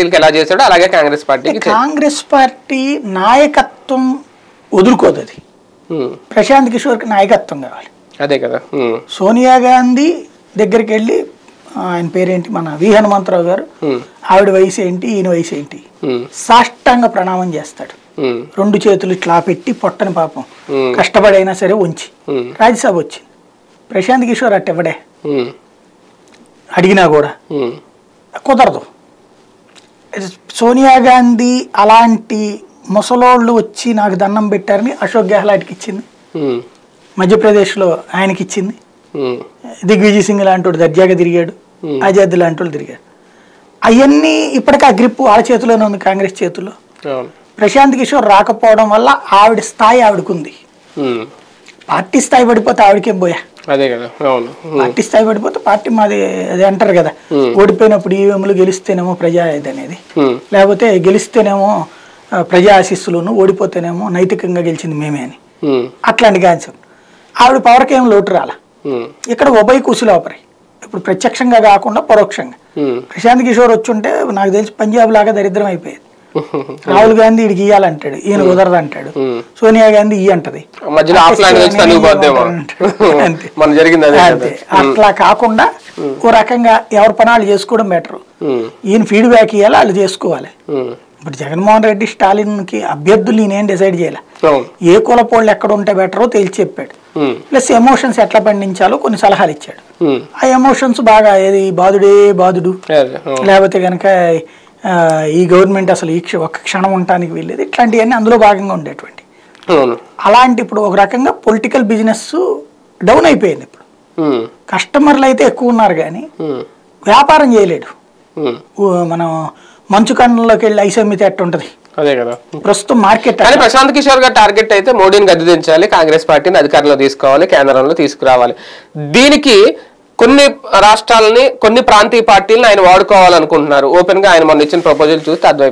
పార్టీలకి ఎలా చేశాడో అలాగే కాంగ్రెస్ పార్టీకి చే- కాంగ్రెస్ పార్టీ నాయకత్వం వదులుకోదు అది ఉమ్, ప్రశాంత్ కిషోర్కి నాయకత్వం కావాలి అదే కదా ఉమ్, సోనియా గాంధీ దగ్గరికి వెళ్ళి ఆయన పేరేంటి మన వి హనుమంతరావు గారు ఉమ్, ఆవిడ వయసు ఏంటి ఈయన వయసు ఏంటి ఉమ్, సాష్టాంగ ప్రణామం చేస్తాడు ఉమ్, రెండు చేతులు ఇట్లా పెట్టి పొట్టని పాపం ఉమ్, కష్టపడైనా సరే ఉంచి ఉమ్, రాజ్యసభ వచ్చింది ప్రశాంత్ కిషోర్ అట్ట ఇవ్వడే ఉమ్, అడిగినా కూడా ఉమ్, కుదరదు సోనియా గాంధీ అలాంటి ముసలోళ్ళు వచ్చి నాకు దండం పెట్టారని అశోక్ గెహ్లాట్కి ఇచ్చింది ఉమ్, మధ్యప్రదేశ్లో ఆయనకి ఇచ్చింది ఉమ్, దిగ్విజయ్ సింగ్ లాంటి వాడు దర్జాగా తిరిగాడు Hmm. ఆజాద్ లాంటి వాళ్ళు తిరిగాడు అవన్నీ ఇప్పటికీ ఆ గ్రిప్ వాళ్ళ చేతిలోనే ఉంది కాంగ్రెస్ చేతిలో అవును ప్రశాంత్ కిషోర్ రాకపోవడం వల్ల ఆవిడ స్థాయి ఆవిడకుంది ఉమ్, పార్టీ స్థాయి పడిపోతే ఆవిడకేం పోయా అదే కదా అవును ఉమ్, పార్టీ స్థాయి పడిపోతే పార్టీ మాది అది అంటారు కదా Hmm. ఓడిపోయినప్పుడు ఈవీఎంలు గెలిస్తేనేమో ప్రజా ఇది అనేది ఉమ్, లేకపోతే గెలిస్తేనేమో ఆ, ప్రజా ఆశీస్సులను ఓడిపోతేనేమో నైతికంగా గెలిచింది మేమే అని ఉమ్, అట్లాంటి కాన్సెప్ట్ ఆవిడ పవర్కి ఏం లోటు రాల ఉమ్, ఇక్కడ ఉభయ కుశలోపరి ఇప్పుడు ప్రత్యక్షంగా కాకుండా పరోక్షంగా ఉమ్, ప్రశాంత్ కిషోర్ వచ్చుంటే నాకు తెలిసి పంజాబ్ లాగా దరిద్రం అయిపోయేది రాహుల్ గాంధీ ఇడికి ఇయ్యాలంటాడు ఈయన కుదరదు అంటాడు ఉమ్. సోనియా గాంధీ ఇయ్యి అంటది మధ్యలో ఆఫ్లైన్ నుంచి తనిగిపోద్దేమో అంతే. మన జరిగింది అదే కదా అంతే అట్లా కాకుండా ఓ రకంగా ఎవరి పనాలు చేసుకోవడం బెటర్ ఉమ్, ఈయన ఫీడ్బ్యాక్ ఇవ్వాలి వాళ్ళు చేసుకోవాలి ఉమ్, ఇప్పుడు జగన్మోహన్ రెడ్డి స్టాలిన్కి అభ్యర్థులు ఈయనేం డిసైడ్ చేయాలి అవును ఏ కులపోళ్ళు ఎక్కడ ఉంటే బెటరో తేల్చి చెప్పాడు ఉమ్, ప్లస్ ఎమోషన్స్ ఎట్లా పండించాలో కొన్ని సలహాలు ఇచ్చాడు ఉమ్, ఆ ఎమోషన్స్ బాగా ఏది బాధుడే బాధుడు అదే అవును లేకపోతే కనుక ఆ, ఈ గవర్నమెంట్ అసలు ఈ క్ష- ఒక్క క్షణం ఉండటానికి వెళ్ళేది ఇట్లాంటివన్నీ అందులో భాగంగా ఉండేటువంటి అవును అలాంటి ఇప్పుడు ఒక రకంగా పొలిటికల్ బిజినెస్ డౌన్ అయిపోయింది ఇప్పుడు ఉమ్, కస్టమర్లు అయితే ఎక్కువ ఉన్నారు కానీ ఉమ్, వ్యాపారం చేయలేడు ఉమ్, ఊ- మనం మంచు కండంలోకి వెళ్ళి ఐస్ అమ్మితే ఎట్టుంటది అదే కదా ప్రస్తుతం మార్కెట్ కానీ ప్రశాంత్ కిషోర్ గారి టార్గెట్ అయితే మోడీని గద్దె దించాలి కాంగ్రెస్ పార్టీని అధికారంలో తీసుకోవాలి కేంద్రంలో తీసుకురావాలి దీనికి కొన్ని రాష్ట్రాలని కొన్ని ప్రాంతీయ పార్టీలను ఆయన వాడుకోవాలనుకుంటున్నారు ఓపెన్ గా ఆయన మొన్న ఇచ్చిన ప్రపోజల్ చూస్తే అర్థమైపోయింది